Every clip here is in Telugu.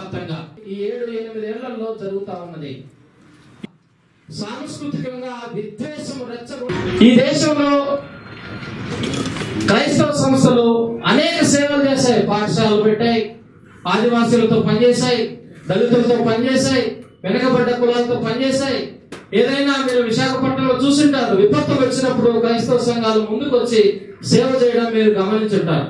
వ్యాప్తంగా ఈ ఏడు ఎనిమిది ఏళ్లలో జరుగుతా ఉన్నది సాంస్కృతికంగా విద్వేషం రెచ్చగొ ఈ దేశంలో క్రైస్తవ సంస్థలు అనేక సేవలు చేశాయి పాఠశాలలు పెట్టాయి ఆదివాసీలతో పనిచేశాయి దళితులతో పనిచేశాయి వెనకబడ్డ కులాలతో పనిచేశాయి ఏదైనా మీరు విశాఖపట్నంలో చూసింటారు విపత్తులు వచ్చినప్పుడు క్రైస్తవ సంఘాలు ముందుకు వచ్చి సేవ చేయడం మీరు గమనించుంటారు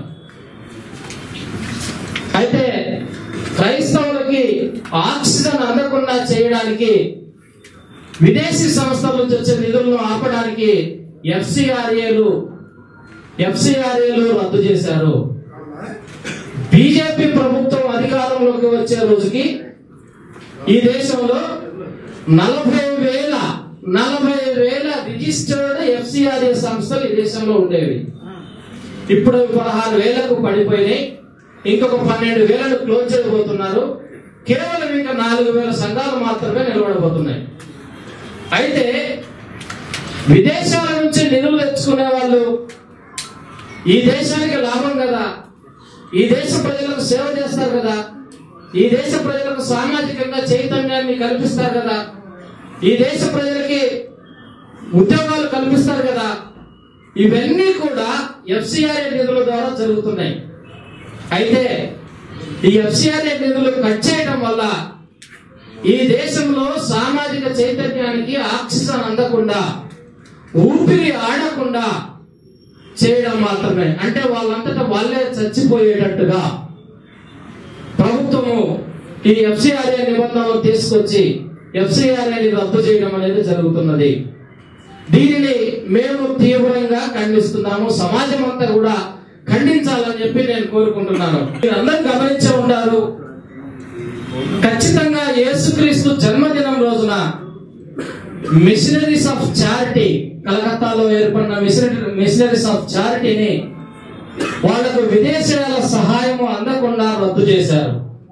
అయితే క్రైస్తవులకి ఆక్సిజన్ అందకుండా చేయడానికి విదేశీ సంస్థల నుంచి వచ్చే నిధులను ఆపడానికి ఎఫ్సిఆర్ఏలు ఎఫ్సిఆర్ఏలు రద్దు చేశారు బీజేపీ ప్రభుత్వం అధికారంలోకి వచ్చే రోజుకి ఈ దేశంలో నలభై వేల నలభై వేల రిజిస్టర్డ్ ఎఫ్సిఆర్ఏ సంస్థలు ఈ దేశంలో ఉండేవి ఇప్పుడు పదహారు వేలకు పడిపోయినాయి ఇంకొక పన్నెండు వేలను క్లోజ్ చేయబోతున్నారు కేవలం ఇంకా నాలుగు వేల సంఘాలు మాత్రమే నిలబడబోతున్నాయి అయితే విదేశాల నుంచి నిధులు తెచ్చుకునే వాళ్ళు ఈ దేశానికి లాభం కదా ఈ దేశ ప్రజలకు సేవ చేస్తారు కదా ఈ దేశ ప్రజలకు సామాజికంగా చైతన్యాన్ని కల్పిస్తారు కదా ఈ దేశ ప్రజలకి ఉద్యోగాలు కల్పిస్తారు కదా ఇవన్నీ కూడా ఎఫ్సిఆర్ఏ నిధుల ద్వారా జరుగుతున్నాయి అయితే ఈ ఎఫ్సిఆర్ఏ నిధులు కట్ చేయడం వల్ల ఈ దేశంలో సామాజిక చైతన్యానికి ఆక్సిజన్ అందకుండా ఊపిరి ఆడకుండా చేయడం మాత్రమే అంటే వాళ్ళంతటా వాళ్ళే చచ్చిపోయేటట్టుగా ప్రభుత్వము ఈ ఎఫ్సిఆర్ఏ నిబంధనలు తీసుకొచ్చి ఎఫ్సిఆర్ఏని రద్దు చేయడం అనేది జరుగుతున్నది దీనిని మేము తీవ్రంగా ఖండిస్తున్నాము సమాజం అంతా కూడా ఖండించాలని చెప్పి నేను కోరుకుంటున్నాను మీరందరూ గమనించే ఉంటారు ఖచ్చితంగా యేసుక్రీస్తు జన్మదినం రోజున మిషనరీస్ ఆఫ్ చారిటీ కలకత్తాలో ఏర్పడిన మిషనరీ మిషనరీస్ ఆఫ్ చారిటీని వాళ్లకు విదేశాల సహాయము అందకుండా రద్దు చేశారు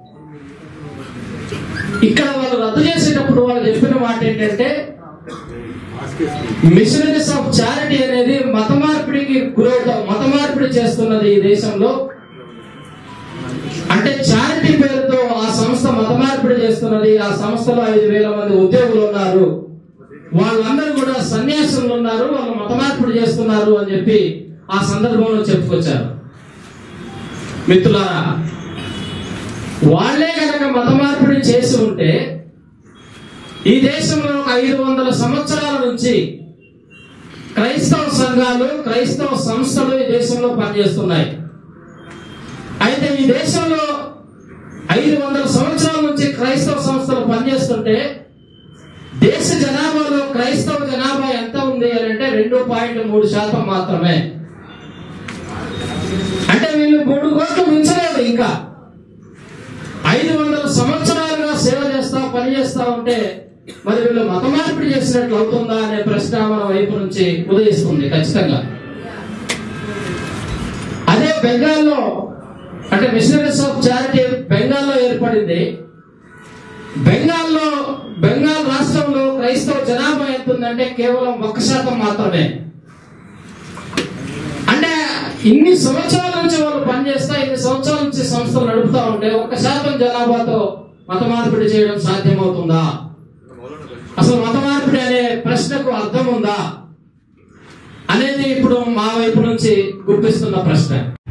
ఇక్కడ వాళ్ళు రద్దు చేసేటప్పుడు వాళ్ళు చెప్పిన మాట ఏంటంటే మిషనరీస్ ఆఫ్ చారిటీ అనేది మత మార్పిడికి గురవుతాం మత మార్పిడి చేస్తున్నది ఈ దేశంలో అంటే చారిటీ పేరుతో ఆ సంస్థ మత మార్పిడి చేస్తున్నది ఆ సంస్థలో ఐదు వేల మంది ఉద్యోగులు ఉన్నారు వాళ్ళందరూ కూడా సన్యాసులు ఉన్నారు వాళ్ళు మత మార్పిడి చేస్తున్నారు అని చెప్పి ఆ సందర్భంలో చెప్పుకొచ్చారు మిత్రులారా వాళ్ళే కనుక మత మార్పిడి చేసి ఉంటే ఈ దేశంలో ఒక ఐదు వందల సంవత్సరాల నుంచి క్రైస్తవ సంఘాలు క్రైస్తవ సంస్థలు ఈ దేశంలో పనిచేస్తున్నాయి అయితే ఈ దేశంలో ఐదు వందల సంవత్సరాల నుంచి క్రైస్తవ సంస్థలు పనిచేస్తుంటే దేశ జనాభాలో క్రైస్తవ జనాభా ఎంత ఉంది అని అంటే రెండు పాయింట్ మూడు శాతం మాత్రమే అంటే వీళ్ళు మూడు కోట్లు మించలేదు ఇంకా ఐదు వందల సంవత్సరాలుగా సేవ చేస్తా పని చేస్తా ఉంటే మరి వీళ్ళు మత మార్పిడి చేసినట్లు అవుతుందా అనే ప్రశ్న మన వైపు నుంచి ఉదయిస్తుంది ఖచ్చితంగా అదే బెంగాల్లో అంటే మిషనరీస్ ఆఫ్ చారిటీ బెంగాల్లో ఏర్పడింది బెంగాల్లో బెంగాల్ రాష్ట్రంలో క్రైస్తవ జనాభా ఎంత ఉందంటే కేవలం ఒక్క శాతం మాత్రమే అంటే ఇన్ని సంవత్సరాల నుంచి వాళ్ళు పనిచేస్తా ఇన్ని సంవత్సరాల నుంచి సంస్థలు నడుపుతా ఉంటే ఒక్క శాతం జనాభాతో మత మార్పిడి చేయడం సాధ్యమవుతుందా అసలు మత మార్పిడి అనే ప్రశ్నకు అర్థం ఉందా అనేది ఇప్పుడు మా వైపు నుంచి గుర్తిస్తున్న ప్రశ్న